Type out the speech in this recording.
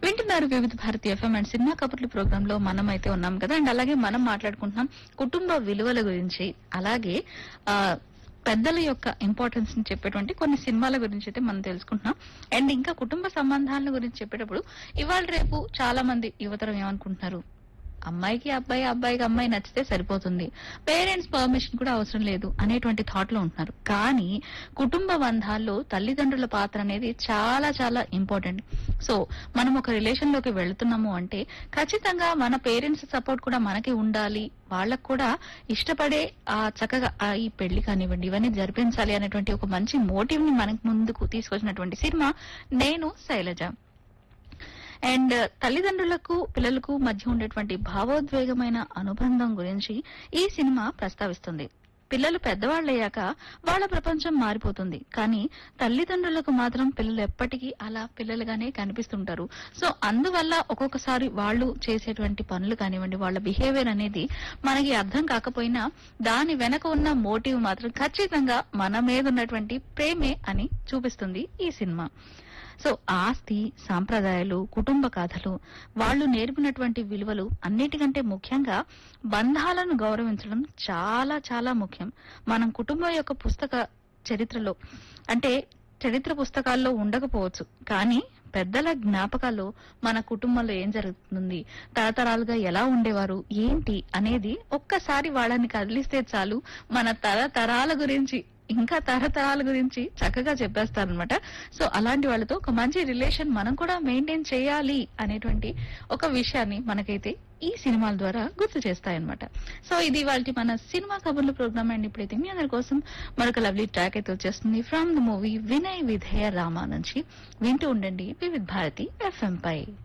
వింటున్నారు Vividh Bharati FM and cinema కబుర్లు program లో మనం అయితే ఉన్నాం కదా అండ్ అలాగే మనం మాట్లాడుకుంటున్నాం కుటుంబ విలువల గురించి అలాగే ఆ పెద్దల యొక్క ఇంపార్టెన్స్ ని చెప్పేటువంటి కొన్ని సినిమాల గురించి అయితే మనం తెలుసుకుంటున్నాం అండ్ ఇంకా కుటుంబ సంబంధాల గురించి చెప్పేటప్పుడు ఇవాళ రేపు చాలా మంది యువతరం ఏమనుకుంటున్నారు అమ్మాయికి అబ్బాయి అబ్బాయికి అమ్మాయి నచ్చితే సరిపోతుంది పేరెంట్స్ పర్మిషన్ కూడా అవసరం లేదు అనేటువంటి థాట్ లో ఉంటున్నారు కానీ కుటుంబ బంధాల్లో తల్లిదండ్రుల పాత్ర అనేది చాలా చాలా ఇంపార్టెంట్ సో మనం ఒక రిలేషన్ లోకి వెళ్తున్నాము అంటే ఖచ్చితంగా మన పేరెంట్స్ సపోర్ట్ కూడా మనకి ఉండాలి వాళ్ళకు కూడా ఇష్టపడే ఆ చక్కగా ఆ ఈ పెళ్లి కానివ్వండి ఇవన్నీ జరిపించాలి అనేటువంటి ఒక మంచి మోటివ్ ని మనకు ముందుకు తీసుకొచ్చినటువంటి సినిమా నేను శైలజ అండ్ తల్లిదండ్రులకు పిల్లలకు మధ్య ఉండేటువంటి భావోద్వేగమైన అనుబంధం గురించి ఈ సినిమా ప్రస్తావిస్తుంది పిల్లలు పెద్దవాళ్ళయ్యాక వాళ్ళ ప్రపంచం మారిపోతుంది కానీ తల్లిదండ్రులకు మాత్రం పిల్లలు ఎప్పటికీ అలా పిల్లలుగానే కనిపిస్తుంటారు సో అందువల్ల ఒక్కొక్కసారి వాళ్ళు చేసేటువంటి పనులు కానివ్వండి వాళ్ళ బిహేవియర్ అనేది మనకి అర్థం కాకపోయినా దాని వెనక ఉన్న మోటివ్ మాత్రం ఖచ్చితంగా మన మీద ఉన్నటువంటి ప్రేమే అని చూపిస్తుంది ఈ సినిమా సో ఆస్తి సాంప్రదాయాలు కుటుంబ కథలు వాళ్ళు నేర్పినటువంటి విలువలు అన్నిటికంటే ముఖ్యంగా బంధాలను గౌరవించడం చాలా చాలా ముఖ్యం మనం కుటుంబం యొక్క పుస్తక చరిత్రలో అంటే చరిత్ర పుస్తకాల్లో ఉండకపోవచ్చు కానీ పెద్దల జ్ఞాపకాల్లో మన కుటుంబంలో ఏం జరుగుతుంది తరతరాలుగా ఎలా ఉండేవారు ఏంటి అనేది ఒక్కసారి వాళ్ళని కదిలిస్తే చాలు మన తరతరాల గురించి ఇంకా తరతరాల గురించి చక్కగా చెప్పేస్తారనమాట సో అలాంటి వాళ్ళతో ఒక మంచి రిలేషన్ మనం కూడా మెయింటైన్ చేయాలి అనేటువంటి ఒక విషయాన్ని మనకైతే ఈ సినిమాల ద్వారా గుర్తు చేస్తాయన్నమాట సో ఇది వాళ్ళ మన సినిమా కబుర్ల ప్రోగ్రామ్ అండ్ ఇప్పుడైతే మీ అందరి కోసం మరొక లవ్లీ ట్రాక్ అయితే వచ్చేస్తుంది from the movie Vinay Vidheya Rama నుంచి వింటూ ఉండండి వివిధ్ భారతి ఎఫ్ఎం పై